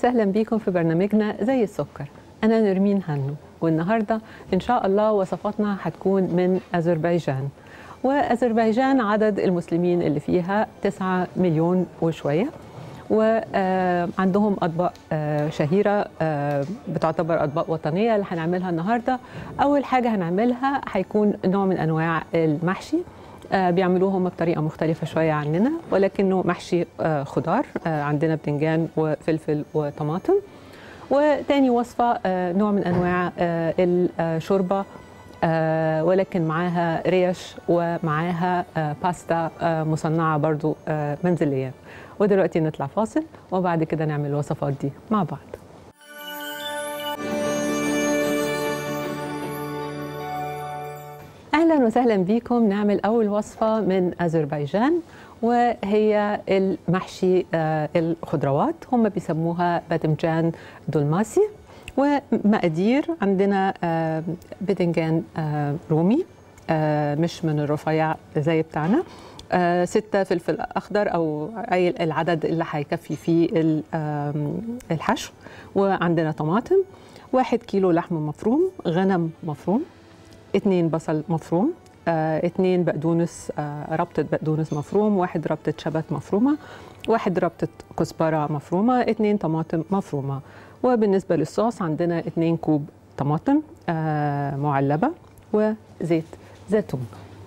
وسهلا بيكم في برنامجنا زي السكر أنا نرمين هنو والنهاردة إن شاء الله وصفاتنا هتكون من أذربيجان وأذربيجان عدد المسلمين اللي فيها 9 مليون وشوية وعندهم أطباق آه، شهيرة آه، بتعتبر أطباق وطنية اللي هنعملها النهاردة أول حاجة هنعملها هيكون نوع من أنواع المحشي آه، بيعملوه هم بطريقه مختلفه شويه عننا ولكنه محشي آه، خضار آه، عندنا بتنجان وفلفل وطماطم وتاني وصفه آه، نوع من انواع آه، الشوربه آه، ولكن معاها ريش ومعاها آه، باستا آه، مصنعه برضو آه، منزليا ودلوقتي نطلع فاصل وبعد كده نعمل الوصفات دي مع بعض اهلا وسهلا بيكم نعمل اول وصفه من اذربيجان وهي المحشي آه، الخضروات هم بيسموها باذنجان دولماسي ومقادير عندنا آه، باذنجان آه، رومي آه، مش من الرفيع زي بتاعنا آه، ستة فلفل أخضر أو أي العدد اللي هيكفي فيه ال- آم، الحشو وعندنا طماطم واحد كيلو لحم مفروم غنم مفروم اتنين بصل مفروم آه، اتنين بقدونس آه، ربطة بقدونس مفروم واحد ربطة شبت مفرومة واحد ربطة كزبرة مفرومة اتنين طماطم مفرومة وبالنسبة للصوص عندنا اتنين كوب طماطم آه، معلبة وزيت زيتون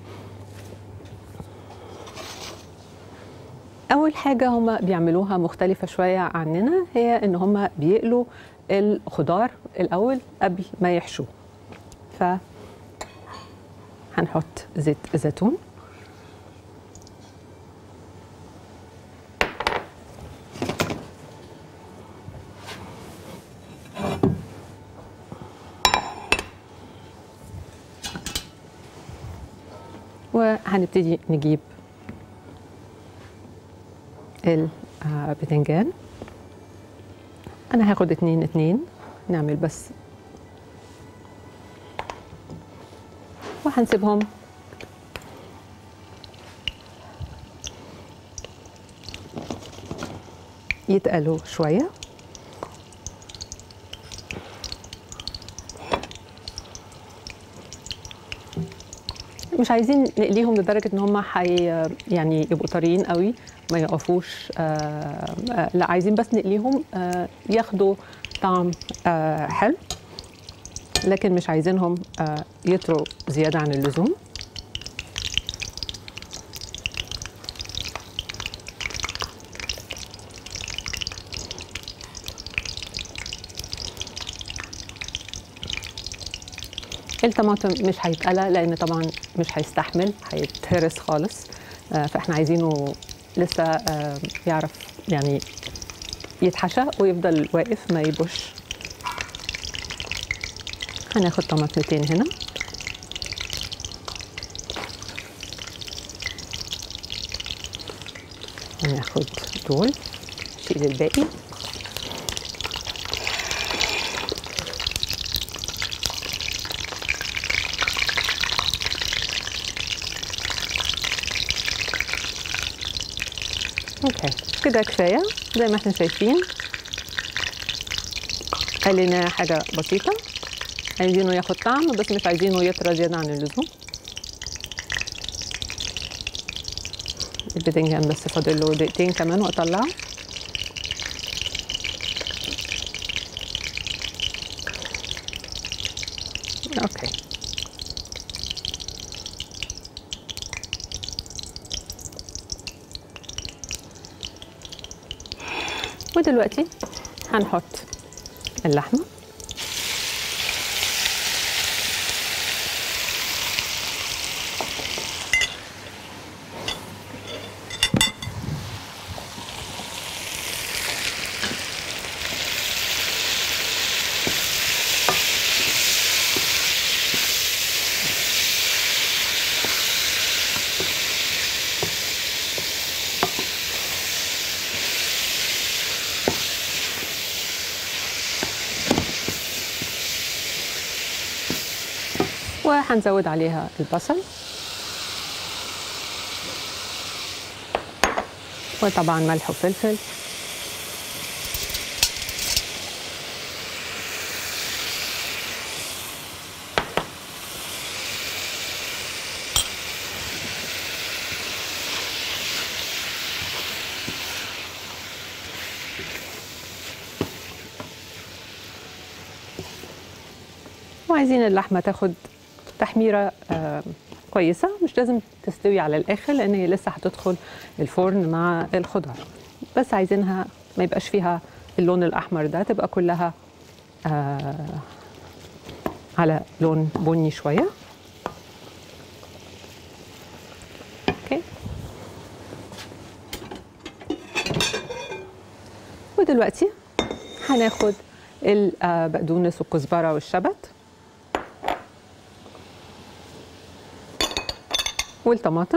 أول حاجة هم بيعملوها مختلفة شوية عننا هي إن هم بيقلوا الخضار الأول قبل ما يحشوه ف هنحط زيت زيتون وهنبتدي نجيب البتنجان انا هاخد اتنين اتنين نعمل بس وهنسيبهم يتقلوا شوية مش عايزين نقليهم لدرجة ان هم حي يعني يبقوا طريين قوي ما يقفوش آه آه لا عايزين بس نقليهم آه ياخدوا طعم آه حلو لكن مش عايزينهم آه يطروا زيادة عن اللزوم الطماطم مش هيتقلى لان طبعا مش هيستحمل هيتهرس خالص آه، فاحنا عايزينه لسه آه، يعرف يعني يتحشى ويفضل واقف ما يبوش هناخد طماطمتين هنا هناخد دول شيل الباقي اوكي كده كفايه زي ما احنا شايفين قلينا حاجه بسيطه عايزينه ياخد طعم بس مش عايزينه يطرى زياده عن اللزوم الباذنجان بس فاضل له دقيقتين كمان واطلعه اوكي ودلوقتي هنحط اللحمه وهنزود عليها البصل وطبعا ملح وفلفل وعايزين اللحمه تاخد تحميره آه كويسه مش لازم تستوي على الاخر لان هي لسه هتدخل الفرن مع الخضار بس عايزينها ما يبقاش فيها اللون الاحمر ده تبقى كلها آه على لون بني شويه اوكي ودلوقتي هناخد البقدونس والكزبره والشبت والطماطم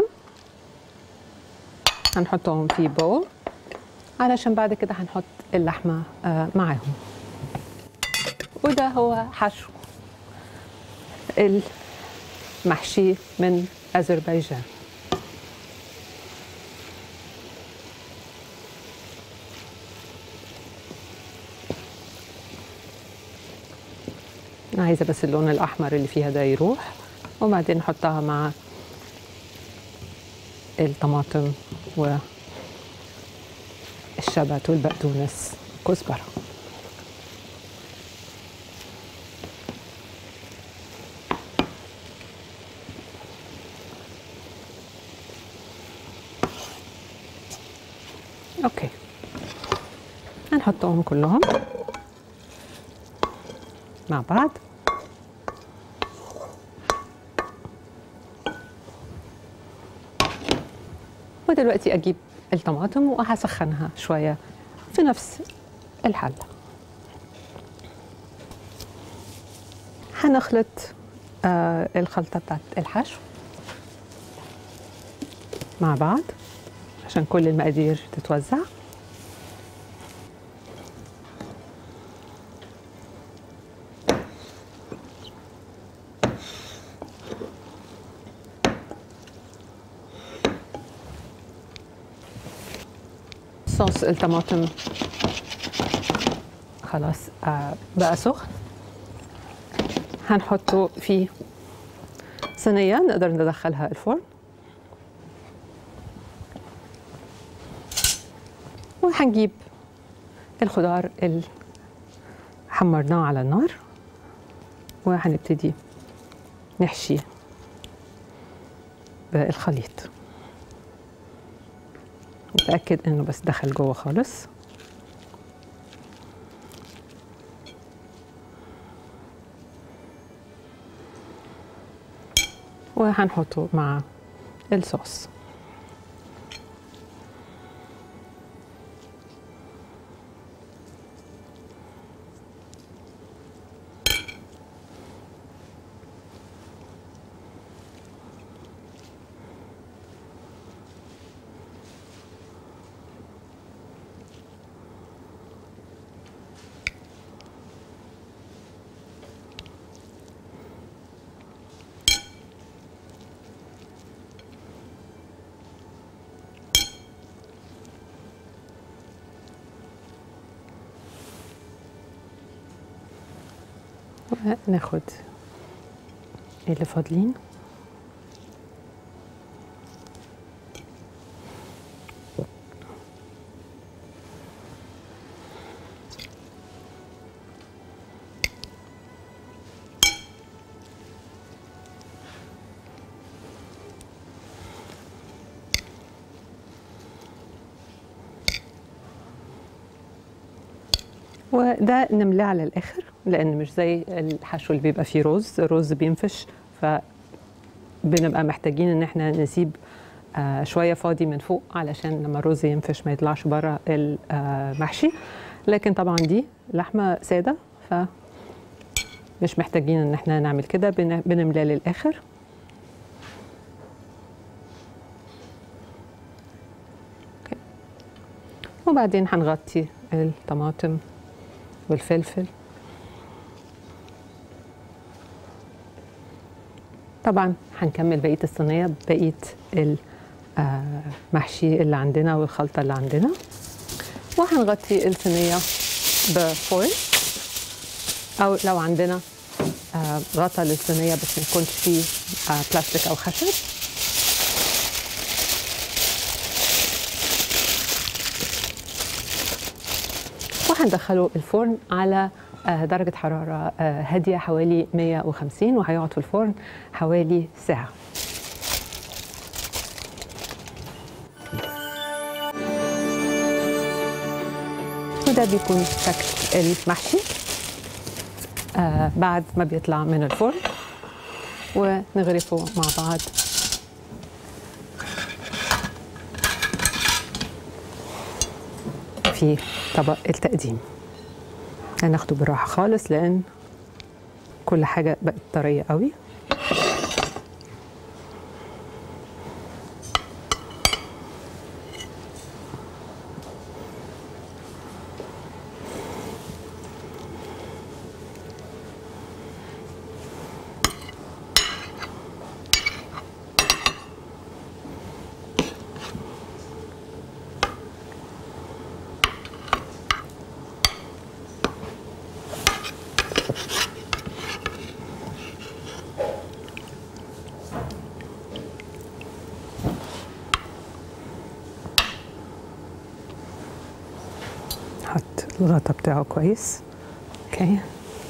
هنحطهم في بول علشان بعد كده هنحط اللحمه آه معاهم وده هو حشو المحشي من اذربيجان عايزه بس اللون الاحمر اللي فيها ده يروح وبعدين نحطها مع الطماطم والشبت والبقدونس كزبره اوكي هنحطهم كلهم مع بعض ودلوقتي اجيب الطماطم وهسخنها شويه في نفس الحله هنخلط آه الخلطه بتاعت الحشو مع بعض عشان كل المقادير تتوزع صوص الطماطم خلاص آه بقى سخن هنحطه في صينية نقدر ندخلها الفرن وهنجيب الخضار اللي حمرناه على النار وهنبتدي نحشي بالخليط نتأكد انه بس دخل جوه خالص وهنحطه مع الصوص ناخد اللي فاضلين وده نملاه على الاخر لان مش زي الحشو اللي بيبقى فيه رز الرز بينفش فبنبقى محتاجين ان احنا نسيب آه شويه فاضي من فوق علشان لما الرز ينفش ما يطلعش بره المحشي لكن طبعا دي لحمه ساده ف مش محتاجين ان احنا نعمل كده بنملاه للاخر وبعدين هنغطي الطماطم والفلفل طبعا هنكمل بقيه الصينيه بقيه المحشي اللي عندنا والخلطه اللي عندنا وهنغطي الصينيه بفويل او لو عندنا غطا للصينيه بس ما يكونش فيه بلاستيك او خشب وهندخله الفرن على آه، درجة حرارة آه، هادية حوالي 150 وهيقعد في الفرن حوالي ساعة وده بيكون شكل المحشي آه بعد ما بيطلع من الفرن ونغرفه مع بعض في طبق التقديم هناخده بالراحة خالص لأن كل حاجة بقت طرية قوي حط الغطا بتاعه كويس اوكي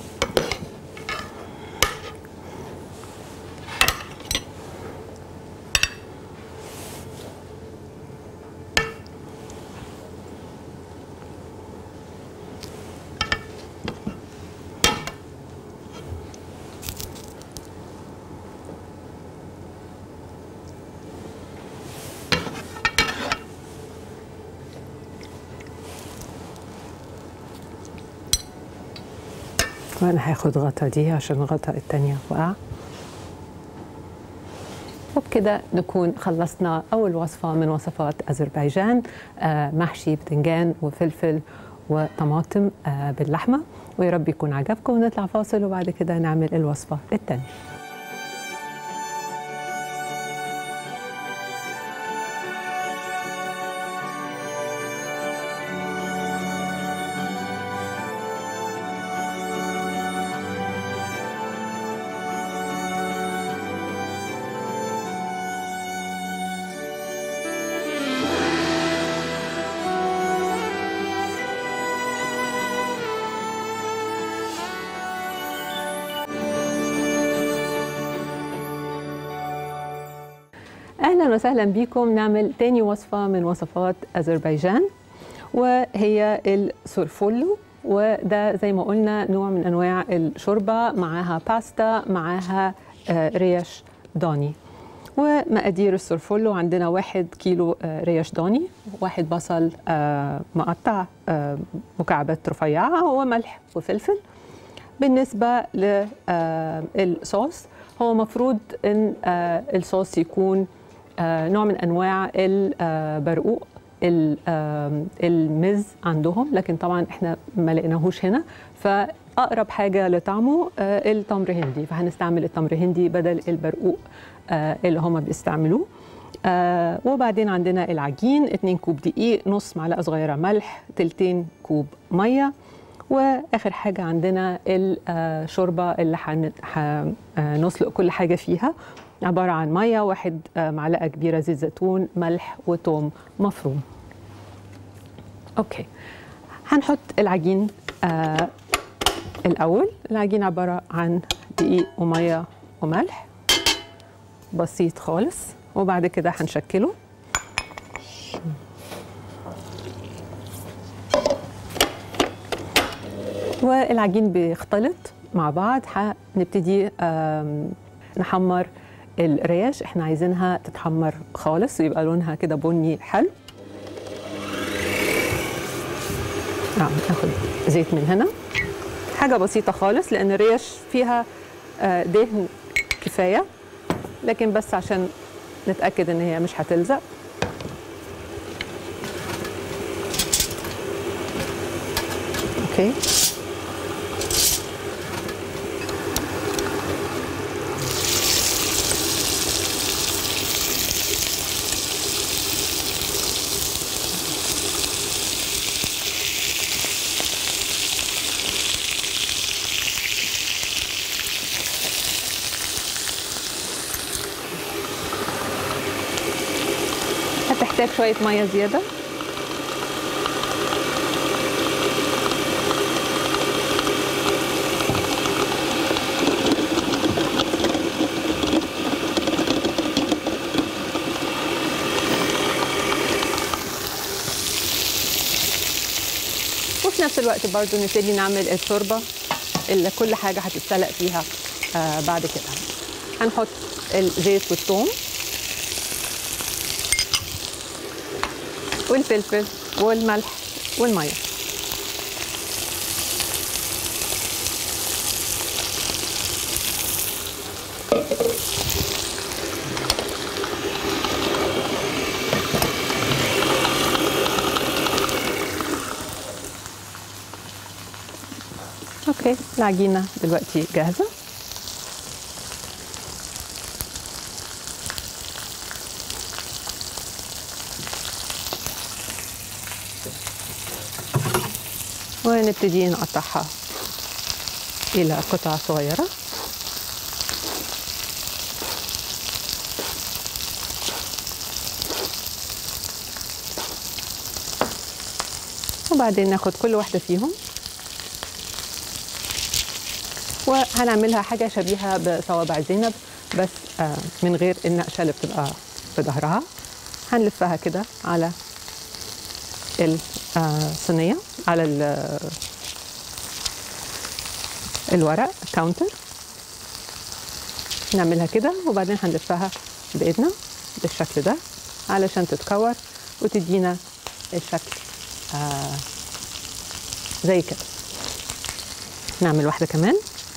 وانا هاخد غطا دي عشان الغطا التانية وقع وبكده نكون خلصنا أول وصفة من وصفات أذربيجان آه، محشي بتنجان وفلفل وطماطم آه، باللحمة ويا رب يكون عجبكم ونطلع فاصل وبعد كده نعمل الوصفة التانية اهلا وسهلا بكم نعمل تاني وصفه من وصفات اذربيجان وهي السورفولو وده زي ما قلنا نوع من انواع الشوربه معاها باستا معاها آه، ريش ضاني ومقادير السورفولو عندنا واحد كيلو آه، ريش ضاني واحد بصل آه، مقطع آه، مكعبات رفيعه وملح وفلفل بالنسبة للصوص هو مفروض ان آه، الصوص يكون آه، نوع من انواع البرقوق ال- آه، المز عندهم لكن طبعا احنا ما لقيناهوش هنا فاقرب حاجه لطعمه آه، التمر هندي فهنستعمل التمر هندي بدل البرقوق آه، اللي هم بيستعملوه آه وبعدين عندنا العجين 2 كوب دقيق نص معلقه صغيره ملح تلتين كوب ميه واخر حاجه عندنا الشوربه اللي هن- ه- آه، نسلق كل حاجه فيها عباره عن ميه واحد آه، معلقه كبيره زيت زيتون ملح وتوم مفروم اوكي هنحط العجين آه الاول العجين عباره عن دقيق وميه وملح بسيط خالص وبعد كده هنشكله والعجين بيختلط مع بعض هنبتدي آم، نحمر الريش احنا عايزينها تتحمر خالص ويبقى لونها كده بني حلو اه ناخد زيت من هنا حاجة بسيطة خالص لأن الريش فيها آه، دهن كفاية لكن بس عشان نتأكد إن هي مش هتلزق اوكي هتحتاج شوية مية زيادة نفس الوقت برضو نبتدي نعمل الشوربه اللي كل حاجه هتتسلق فيها آه بعد كده هنحط الزيت والثوم والفلفل والملح والميه اوكي العجينه دلوقتي جاهزه ونبتدي نقطعها الى قطع صغيره وبعدين ناخد كل واحده فيهم وهنعملها حاجة شبيهة بصوابع زينب بس آه من غير النقشة اللي بتبقى في ظهرها هنلفها كده على الصينية على الورق الكاونتر نعملها كده وبعدين هنلفها بإيدنا بالشكل ده علشان تتكور وتدينا الشكل آه زي كده نعمل واحدة كمان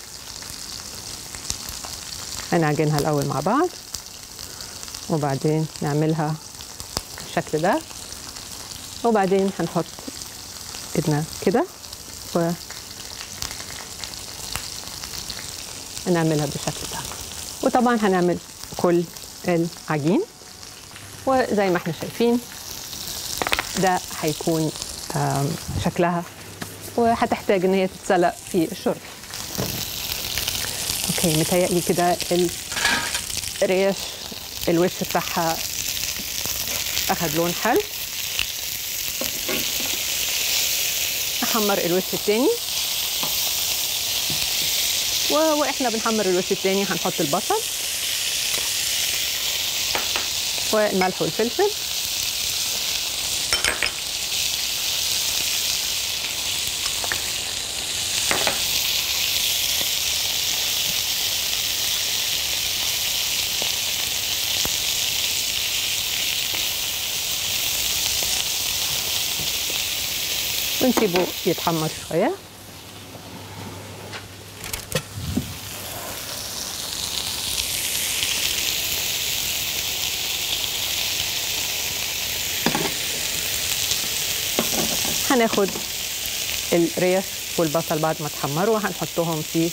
هنعجنها الأول مع بعض وبعدين نعملها بالشكل ده وبعدين هنحط ايدنا كده و نعملها بالشكل ده وطبعا هنعمل كل العجين وزي ما احنا شايفين ده هيكون شكلها وهتحتاج ان هي تتسلق في الشرب اوكي متهيألي كده الريش الوش بتاعها اخد لون حلو نحمر الوش التاني و... واحنا بنحمر الوش التاني هنحط البصل والملح والفلفل ونسيبه يتحمر شويه هناخد الريش والبصل بعد ما اتحمروا هنحطهم في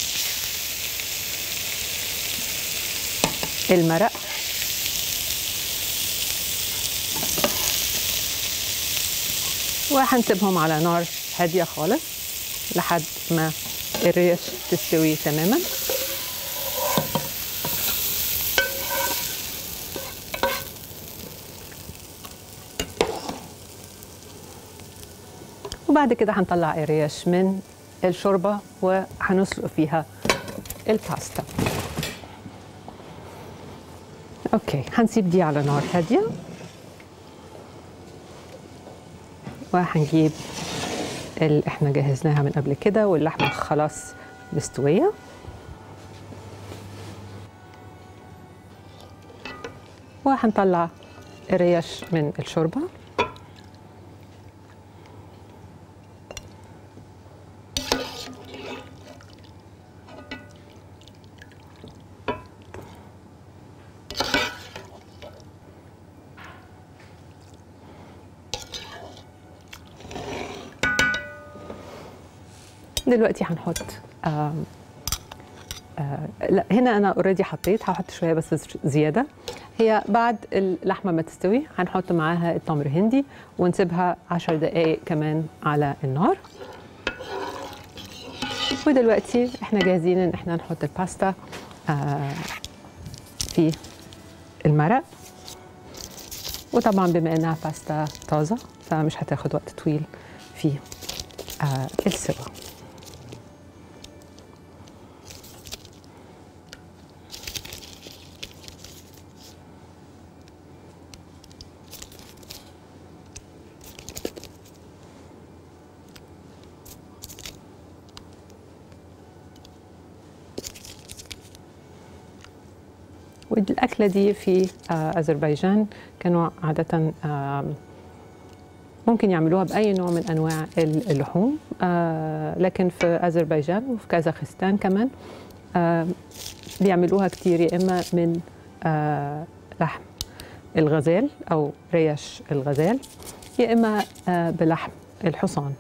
المرق وهنسيبهم على نار هادية خالص لحد ما الريش تستوي تماما وبعد كده هنطلع الريش من الشوربة وهنسلق فيها الباستا اوكي هنسيب دي على نار هاديه وهنجيب اللي احنا جهزناها من قبل كده واللحمه خلاص مستويه وهنطلع الريش من الشوربه دلوقتي هنحط آم آه لا هنا انا اوريدي حطيت هحط شويه بس زياده هي بعد اللحمه ما تستوي هنحط معاها التمر هندي ونسيبها 10 دقائق كمان على النار ودلوقتي احنا جاهزين ان احنا نحط الباستا آه في المرق وطبعا بما انها باستا طازه فمش هتاخد وقت طويل في آه السوا والأكلة دي في آه، أذربيجان كانوا عادة آم، ممكن يعملوها بأي نوع من أنواع اللحوم آه، لكن في أذربيجان وفي كازاخستان كمان آه، بيعملوها كتير يا إما من آه، لحم الغزال أو ريش الغزال يا إما آه، بلحم الحصان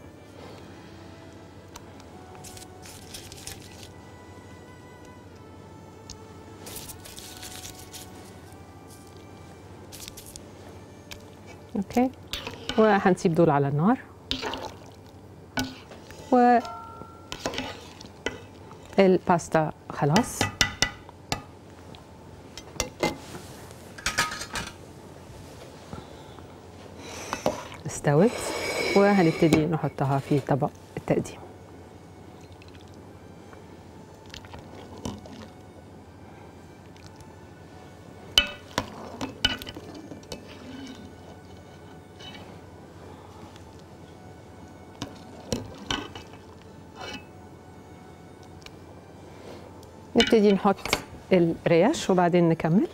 اوكي وهنسيب دول على النار و الباستا خلاص استوت وهنبتدي نحطها في طبق التقديم نبتدي نحط الريش وبعدين نكمل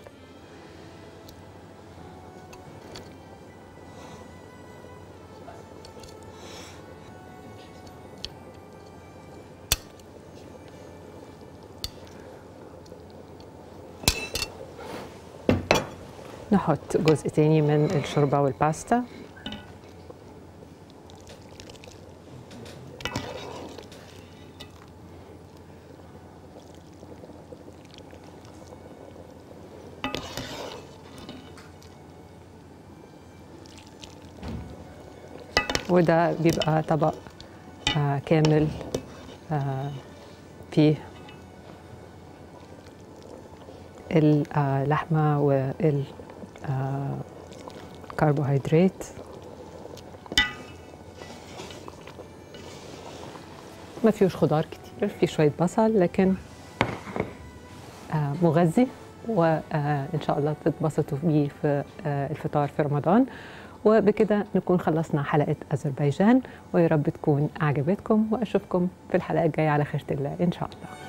نحط جزء تاني من الشوربة والباستا وده بيبقى طبق آه كامل آه فيه اللحمة والكربوهيدرات ما فيهوش خضار كتير في شوية بصل لكن آه مغذي وإن شاء الله تتبسطوا بيه في آه الفطار في رمضان وبكده نكون خلصنا حلقة أذربيجان ويا رب تكون أعجبتكم وأشوفكم في الحلقة الجاية على خيرة الله إن شاء الله